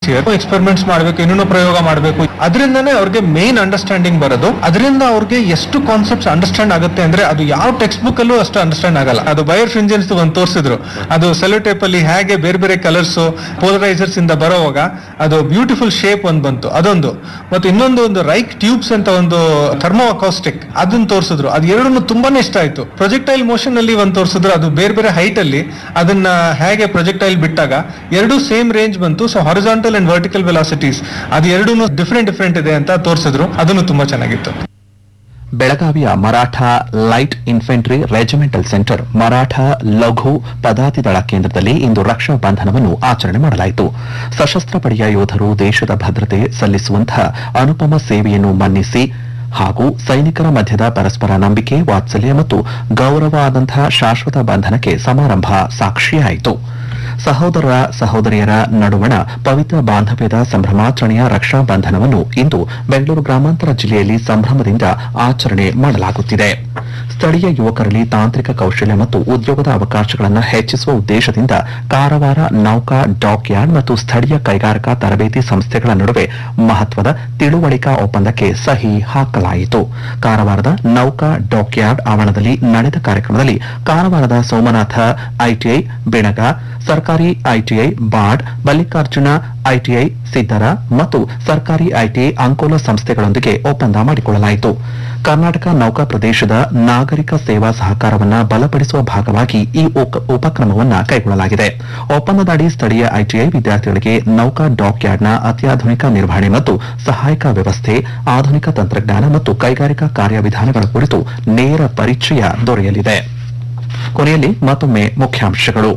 year experiments ಮಾಡಬೇಕು ಇನ್ನೂ ಪ್ರಯೋಗ ಮಾಡಬೇಕು ಅದರಿಂದನೇ ಅವ್ರಿಗೆ ಮೇನ್ ಅಂಡರ್ಸ್ಟ್ಯಾಂಡಿಂಗ್ ಬರೋದು ಅದರಿಂದ ಅವ್ರಿಗೆ ಎಷ್ಟು ಕಾನ್ಸೆಪ್ಟ್ಸ್ ಅಂಡರ್ಸ್ಟ್ಯಾಂಡ್ ಆಗುತ್ತೆ ಅಂದ್ರೆ ಅದು ಯಾವ ಟೆಕ್ಸ್ಟ್ ಬುಕ್ ಅಲ್ಲೂ ಅಷ್ಟು ಅಂಡರ್ಸ್ಟ್ಯಾಂಡ್ ಆಗಲ್ಲ ಅದು ಬಯರ್ ಫಿಂಜನ್ಸ್ ಒಂದು ತೋರಿಸಿದ್ರು ಅದು ಸೆಲೋಟೇಪ್ ಅಲ್ಲಿ ಹೇಗೆ ಬೇರೆ ಬೇರೆ ಕಲರ್ಸ್ ಪೋಲರೈಸರ್ಸ್ ಇಂದ ಬರೋವಾಗ ಅದು ಬ್ಯೂಟಿಫುಲ್ ಶೇಪ್ ಒಂದು ಬಂತು ಅದೊಂದು ಮತ್ತು ಇನ್ನೊಂದು ಒಂದು ರೈಕ್ ಟ್ಯೂಬ್ಸ್ ಅಂತ ಒಂದು ಥರ್ಮೋ ಅಕೌಸ್ಟಿಕ್ ಅದನ್ನ ತೋರಿಸಿದ್ರು ಅದು ಎರಡನ್ನು ತುಂಬಾನೇ ಇಷ್ಟ ಆಯ್ತು ಪ್ರೊಜೆಕ್ಟೈಲ್ ಮೋಷನ್ ಅಲ್ಲಿ ಒಂದು ತೋರಿಸಿದ್ರು ಅದು ಬೇರೆ ಬೇರೆ ಹೈಟ್ ಅಲ್ಲಿ ಅದನ್ನ ಹೇಗೆ ಪ್ರೊಜೆಕ್ಟೈಲ್ ಬಿಟ್ಟಾಗ ಎರಡು ಸೇಮ್ ರೇಂಜ್ ಬಂತು so horizontal and vertical velocities ಅದು ಎರಡೂ ಡಿಫ್ರೆಂಟ್ ಡಿಫ್ರೆಂಟ್ ಇದೆ ಅಂತ ತೋರಿಸಿದ್ರು ಅದನ್ನು ತುಂಬಾ ಚೆನ್ನಾಗಿತ್ತು ಬೆಳಗಾವಿಯ Maratha light infantry regimental centre Maratha ಲಘು ಪದಾತಿ ದಳ ಕೇಂದ್ರದಲ್ಲಿ ಇಂದು ರಕ್ಷಾ ಬಂಧನವನ್ನು ಆಚರಣೆ ಮಾಡಲಾಯಿತು ಸಶಸ್ತ್ರ ಪಡೆಯ ಯೋಧರು ದೇಶದ ಭದ್ರತೆ ಸಲ್ಲಿಸುವಂತಹ ಅನುಪಮ ಸೇವೆಯನ್ನು ಮನ್ನಿಸಿ ಹಾಗೂ ಸೈನಿಕರ ಮಧ್ಯದ ಪರಸ್ಪರ ನಂಬಿಕೆ ವಾತ್ಸಲ್ಯ ಮತ್ತು ಗೌರವ ಆದಂತಹ ಶಾಶ್ವತ ಬಂಧನಕ್ಕೆ ಸಮಾರಂಭ ಸಾಕ್ಷಿಯಾಯಿತು ಸಹೋದರ ಸಹೋದರಿಯರ ನಡುವಣ ಪವಿತ್ರ ಬಾಂಧವ್ಯದ ಸಂಭ್ರಮಾಚರಣೆಯ ರಕ್ಷಾ ಬಂಧನವನ್ನು ಇಂದು ಬೆಂಗಳೂರು ಗ್ರಾಮಾಂತರ ಜಿಲ್ಲೆಯಲ್ಲಿ ಸಂಭ್ರಮದಿಂದ ಆಚರಣೆ ಮಾಡಲಾಗುತ್ತಿದೆ ಸ್ಥಳೀಯ ಯುವಕರಲ್ಲಿ ತಾಂತ್ರಿಕ ಕೌಶಲ್ಯ ಮತ್ತು ಉದ್ಯೋಗದ ಅವಕಾಶಗಳನ್ನು ಹೆಚ್ಚಿಸುವ ಉದ್ದೇಶದಿಂದ ಕಾರವಾರ ನೌಕಾ ಡಾಕ್ ಯಾರ್ಡ್ ಮತ್ತು ಸ್ಥಳೀಯ ಕೈಗಾರಿಕಾ ತರಬೇತಿ ಸಂಸ್ಥೆಗಳ ನಡುವೆ ಮಹತ್ವದ ತಿಳುವಳಿಕಾ ಒಪ್ಪಂದಕ್ಕೆ ಸಹಿ ಹಾಕಲಾಯಿತು ಕಾರವಾರದ ನೌಕಾ ಡಾಕ್ ಯಾರ್ಡ್ ಆವರಣದಲ್ಲಿ ನಡೆದ ಕಾರ್ಯಕ್ರಮದಲ್ಲಿ ಕಾರವಾರದ ಸೋಮನಾಥ ಐಟಿಐ ಬೆಣಗ ಸರ್ಕಾರಿ ಐಟಿಐ ಬಾಡ್ ಮಲ್ಲಿಕಾರ್ಜುನ ಐಟಿಐ ಸಿದ್ದರ ಮತ್ತು ಸರ್ಕಾರಿ ಐಟಿಐ ಅಂಕೋಲ ಸಂಸ್ಥೆಗಳೊಂದಿಗೆ ಒಪ್ಪಂದ ಮಾಡಿಕೊಳ್ಳಲಾಯಿತು ಕರ್ನಾಟಕ ನೌಕಾ ಪ್ರದೇಶದ ನಾಗರಿಕ ಸೇವಾ ಸಹಕಾರವನ್ನ ಬಲಪಡಿಸುವ ಭಾಗವಾಗಿ ಈ ಉಪ- ಉಪಕ್ರಮವನ್ನ ಕೈಗೊಳ್ಳಲಾಗಿದೆ ಒಪ್ಪಂದದಡಿ ಸ್ಥಳೀಯ ಐಟಿಐ ವಿದ್ಯಾರ್ಥಿಗಳಿಗೆ ನೌಕಾ ಡಾಕ್ ಯಾರ್ಡ್ನ ಅತ್ಯಾಧುನಿಕ ನಿರ್ವಹಣೆ ಮತ್ತು ಸಹಾಯಕ ವ್ಯವಸ್ಥೆ ಆಧುನಿಕ ತಂತ್ರಜ್ಞಾನ ಮತ್ತು ಕೈಗಾರಿಕಾ ಕಾರ್ಯವಿಧಾನಗಳ ಕುರಿತು ನೇರ ಪರಿಚಯ ದೊರೆಯಲಿದೆ ಕೊನೆಯಲ್ಲಿ ಮತ್ತೊಮ್ಮೆ ಮುಖ್ಯಾಂಶಗಳು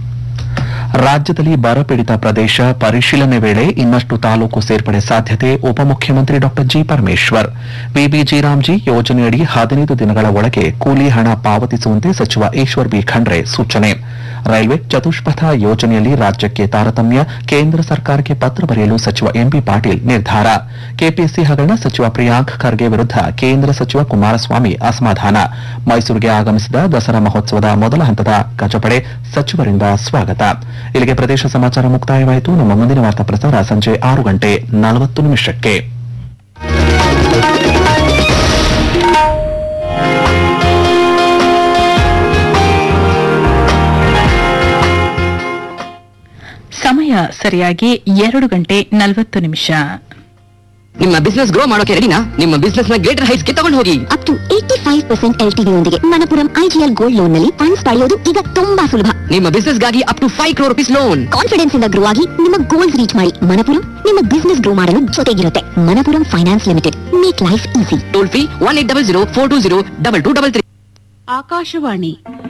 ರಾಜ್ಯದಲ್ಲಿ ಬರಪೀಡಿತ ಪ್ರದೇಶ ಪರಿಶೀಲನೆ ವೇಳೆ ಇನ್ನಷ್ಟು ತಾಲೂಕು ಸೇರ್ಪಡೆ ಸಾಧ್ಯತೆ ಉಪಮುಖ್ಯಮಂತ್ರಿ ಡಾ ಜಿ ಪರಮೇಶ್ವರ್ ಬಿಬಿಜಿ ರಾಮ್ಜಿ ಯೋಜನೆಯಡಿ ಹದಿನೈದು ದಿನಗಳ ಒಳಗೆ ಕೂಲಿ ಹಣ ಪಾವತಿಸುವಂತೆ ಸಚಿವ ಈಶ್ವರ್ ಬಿ ಖಂಡ್ರೆ ಸೂಚನೆ ರೈಲ್ವೆ ಚತುಷ್ಪಥ ಯೋಜನೆಯಲ್ಲಿ ರಾಜ್ಯಕ್ಕೆ ತಾರತಮ್ಯ ಕೇಂದ್ರ ಸರ್ಕಾರಕ್ಕೆ ಪತ್ರ ಬರೆಯಲು ಸಚಿವ ಎಂಬಿ ಪಾಟೀಲ್ ನಿರ್ಧಾರ ಕೆಪಿಎಸ್ಸಿ ಹಗರಣ ಸಚಿವ ಪ್ರಿಯಾಂಕ್ ಖರ್ಗೆ ವಿರುದ್ಧ ಕೇಂದ್ರ ಸಚಿವ ಕುಮಾರಸ್ವಾಮಿ ಅಸಮಾಧಾನ ಮೈಸೂರಿಗೆ ಆಗಮಿಸಿದ ದಸರಾ ಮಹೋತ್ಸವದ ಮೊದಲ ಹಂತದ ಗಜಪಡೆ ಸಚಿವರಿಂದ ಸ್ವಾಗತ ಇಲ್ಲಿಗೆ ಪ್ರದೇಶ ಸಮಾಚಾರ ಮುಕ್ತಾಯವಾಯಿತು ನಮ್ಮ ಮುಂದಿನ ವಾರ್ತಾ ಪ್ರಸಾರ ಸಂಜೆ ಆರು ಗಂಟೆ ನಲವತ್ತು ನಿಮಿಷಕ್ಕೆ ಸಮಯ ಸರಿಯಾಗಿ ಎರಡು ಗಂಟೆ ನಲವತ್ತು ನಿಮಿಷ ನಿಮ್ಮ ಬಿಸ್ನೆಸ್ ಗ್ರೋ ಮಾಡೋಕೆ ರೆಡಿನಾ ನಿಮ್ಮ ಬಿಸ್ನೆಸ್ ನ ಗ್ರೇಟರ್ ಹೈಟ್ಸ್ ಗೆ ತಗೊಂಡು ಹೋಗಿ up to eighty five percent L ಯೊಂದಿಗೆ ಮಣಪುರಂ ಐಜಿಎಲ್ ಗೋಲ್ಡ್ ಲೋನ್ ನಲ್ಲಿ ಫಂಡ್ಸ್ ಪಡೆಯೋದು ಈಗ ತುಂಬಾ ಸುಲಭ ನಿಮ್ಮ ಬಿಸ್ನೆಸ್ ಗಾಗಿ up to five crore rupees loan confidence ಇಂದ ಗ್ರೋ ಆಗಿ ನಿಮ್ಮ ಗೋಲ್ಸ್ ರೀಚ್ ಮಾಡಿ ಮಣಪುರಂ ನಿಮ್ಮ ಬಿಸ್ನೆಸ್ ಗ್ರೋ ಮಾಡಲು ಜೊತೆಗಿರುತ್ತೆ Manappuram finance limited make life easy toll free one eight double zero four two zero double two double three Akashvani